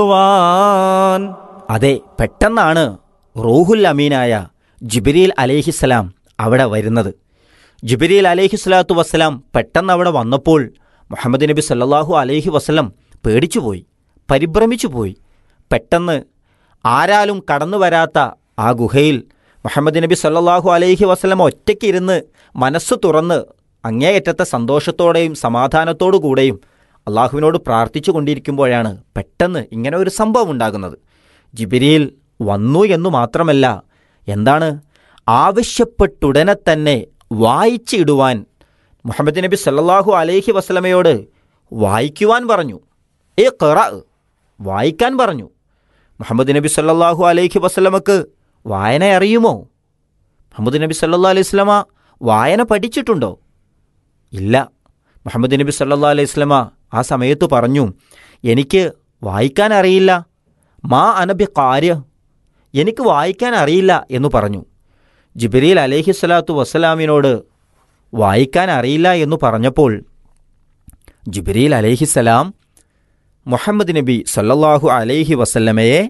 van അതെ പെട്ടെന്നാണ് റൂഹുൽ അമീനായ ജിബിരിൽ അലേഹിസ്സലാം അവിടെ വരുന്നത് ജിബിരിൽ അലേഹിസ്സലാത്തു വസ്സലാം പെട്ടെന്ന് അവിടെ വന്നപ്പോൾ മുഹമ്മദ് നബി സല്ലല്ലാഹു അലൈഹി വസ്ലം പേടിച്ചുപോയി പരിഭ്രമിച്ചുപോയി പെട്ടെന്ന് ആരാലും കടന്നു വരാത്ത ആ ഗുഹയിൽ മുഹമ്മദ് നബി സല്ലല്ലാഹു അലൈഹി വസ്ലം ഒറ്റയ്ക്കിരുന്ന് മനസ്സ് തുറന്ന് അങ്ങേയറ്റത്തെ സന്തോഷത്തോടെയും സമാധാനത്തോടു കൂടെയും അള്ളാഹുവിനോട് പ്രാർത്ഥിച്ചു കൊണ്ടിരിക്കുമ്പോഴാണ് പെട്ടെന്ന് ഇങ്ങനെ ഒരു സംഭവം ഉണ്ടാകുന്നത് ജിബിരിയിൽ വന്നു എന്നു മാത്രമല്ല എന്താണ് ആവശ്യപ്പെട്ടുടനെ തന്നെ വായിച്ചിടുവാൻ മുഹമ്മദ് നബി സല്ലല്ലാഹു അലൈഹി വസ്ലമയോട് വായിക്കുവാൻ പറഞ്ഞു ഏ കറ വായിക്കാൻ പറഞ്ഞു മുഹമ്മദ് നബി സല്ലല്ലാഹു അലൈഹി വസ്ലമക്ക് വായന അറിയുമോ മുഹമ്മദ് നബി സല്ലല്ലാഹു അലൈഹി വസ്ലമ വായന പഠിച്ചിട്ടുണ്ടോ ഇല്ല മുഹമ്മദ് നബി സല്ലല്ലാഹു അലൈഹി വസ്ലമ ആ സമയത്ത് പറഞ്ഞു എനിക്ക് വായിക്കാൻ അറിയില്ല മാ അനബി കാര്യ എനിക്ക് വായിക്കാൻ അറിയില്ല എന്ന് പറഞ്ഞു ജിബരീൽ അലൈഹി സ്വലാത്തു വസ്സലാമിനോട് വായിക്കാൻ അറിയില്ല എന്ന് പറഞ്ഞപ്പോൾ ജിബരീൽ അലൈഹിസ്സലാം മുഹമ്മദ് നബി സല്ലല്ലാഹു അലൈഹി വസല്ലമയെ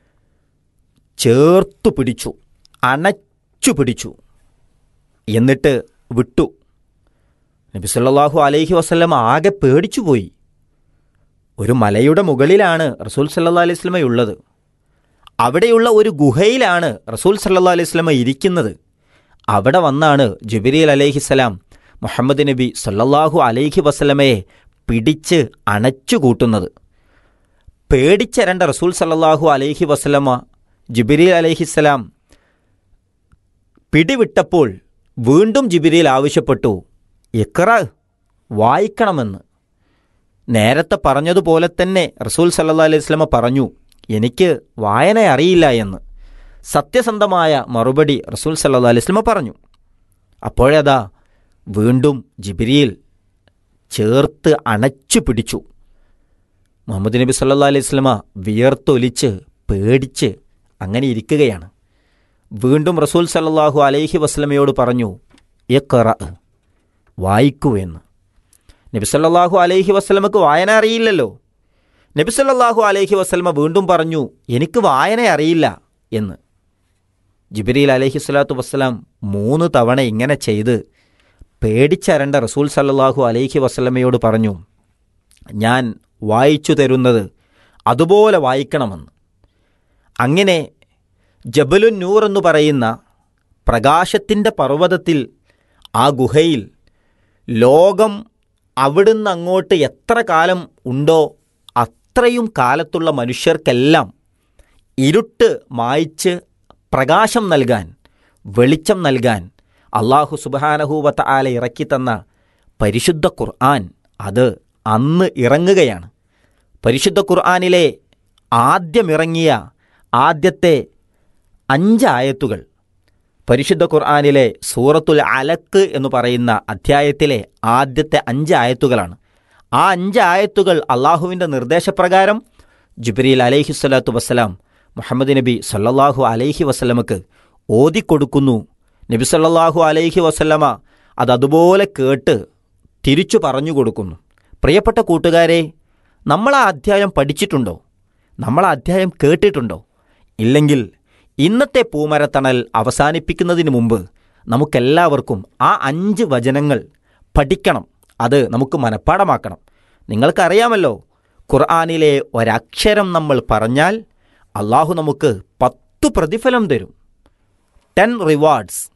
ചേർത്തു പിടിച്ചു അണച്ചു പിടിച്ചു എന്നിട്ട് വിട്ടു നബി സല്ലല്ലാഹു അലൈഹി വസല്ലം ആകെ പേടിച്ചുപോയി ഒരു മലയുടെ മുകളിലാണ് റസൂൽ സല്ലല്ലാ അലൈഹി സ്വലമയുള്ളത് അവിടെയുള്ള ഒരു ഗുഹയിലാണ് റസൂൽ സല്ലല്ലാ അലൈഹി സ്വലമ ഇരിക്കുന്നത് അവിടെ വന്നാണ് ജുബിരിൽ അലൈഹിസ്സലാം മുഹമ്മദ് നബി സല്ലല്ലാഹു അലൈഹി വസല്ലമയെ പിടിച്ച് അണച്ചു കൂട്ടുന്നത് പേടിച്ചരണ്ട റസൂൽ സല്ലല്ലാഹു അലൈഹി വസല്ലമ ജിബിരിൽ അലൈഹിസ്സലാം പിടിവിട്ടപ്പോൾ വീണ്ടും ജിബിരിൽ ആവശ്യപ്പെട്ടു ഇക്ര വായിക്കണമെന്ന് നേരത്തെ പറഞ്ഞതുപോലെ തന്നെ റസൂൽ സല്ലാ അലൈഹി സ്വലമ പറഞ്ഞു എനിക്ക് വായന അറിയില്ല എന്ന് സത്യസന്ധമായ മറുപടി റസൂൽ സല്ലാ അലൈഹി സ്വലമ പറഞ്ഞു അപ്പോഴതാ വീണ്ടും ജിബിരിയിൽ ചേർത്ത് അണച്ചു പിടിച്ചു മുഹമ്മദ് നബി സല്ലാ അലൈഹി സ്വലമ വിയർത്തൊലിച്ച് പേടിച്ച് അങ്ങനെ ഇരിക്കുകയാണ് വീണ്ടും റസൂൽ സല്ലല്ലാഹു അലൈഹി വസ്ലമയോട് പറഞ്ഞു ഇഖ്റ വായിക്കൂ എന്ന് നബി സല്ലല്ലാഹു അലൈഹി വസ്ലമക്ക് വായന അറിയില്ലല്ലോ നബി സല്ലല്ലാഹു അലൈഹി വസ്ലമ വീണ്ടും പറഞ്ഞു എനിക്ക് വായന അറിയില്ല എന്ന് ജിബിരിൽ അലൈഹി സ്വലാത്തു വസ്സലാം മൂന്ന് തവണ ഇങ്ങനെ ചെയ്ത് പേടിച്ചരണ്ട റസൂൽ സല്ലല്ലാഹു അലൈഹി വസ്ലമയോട് പറഞ്ഞു ഞാൻ വായിച്ചു തരുന്നത് അതുപോലെ വായിക്കണമെന്ന് അങ്ങനെ ജബലുൻ നൂർ എന്ന് പറയുന്ന പ്രകാശത്തിൻ്റെ പർവ്വതത്തിൽ ആ ഗുഹയിൽ ലോകം അവിടുന്ന് അങ്ങോട്ട് എത്ര കാലം ഉണ്ടോ അത്രയും കാലത്തുള്ള മനുഷ്യർക്കെല്ലാം ഇരുട്ട് മായ്ച്ച് പ്രകാശം നൽകാൻ വെളിച്ചം നൽകാൻ അള്ളാഹു സുബാനഹൂവത്ത ആല ഇറക്കിത്തന്ന പരിശുദ്ധ ഖുർആൻ അത് അന്ന് ഇറങ്ങുകയാണ് പരിശുദ്ധ ഖുർആനിലെ ആദ്യമിറങ്ങിയ ആദ്യത്തെ അഞ്ച് ആയത്തുകൾ പരിശുദ്ധ ഖുർആാനിലെ സൂറത്തുൽ അലക്ക് എന്ന് പറയുന്ന അധ്യായത്തിലെ ആദ്യത്തെ അഞ്ച് ആയത്തുകളാണ് ആ അഞ്ച് ആയത്തുകൾ അള്ളാഹുവിൻ്റെ നിർദ്ദേശപ്രകാരം ജിബ്രീൽ അലൈഹിസ്വലാത്തു വസ്സലാം മുഹമ്മദ് നബി സല്ലല്ലാഹു അലൈഹി വസ്ലമക്ക് ഓതിക്കൊടുക്കുന്നു നബി സല്ലല്ലാഹു അലൈഹി വസല്ലമ അത് അതുപോലെ കേട്ട് തിരിച്ചു പറഞ്ഞു കൊടുക്കുന്നു പ്രിയപ്പെട്ട കൂട്ടുകാരെ നമ്മൾ ആ അധ്യായം പഠിച്ചിട്ടുണ്ടോ നമ്മൾ ആ അധ്യായം കേട്ടിട്ടുണ്ടോ ഇല്ലെങ്കിൽ ഇന്നത്തെ പൂമരത്തണൽ അവസാനിപ്പിക്കുന്നതിന് മുമ്പ് നമുക്കെല്ലാവർക്കും ആ അഞ്ച് വചനങ്ങൾ പഠിക്കണം അത് നമുക്ക് മനഃപ്പാടമാക്കണം നിങ്ങൾക്കറിയാമല്ലോ ഖുർആാനിലെ ഒരക്ഷരം നമ്മൾ പറഞ്ഞാൽ അള്ളാഹു നമുക്ക് പത്തു പ്രതിഫലം തരും ടെൻ റിവാർഡ്സ്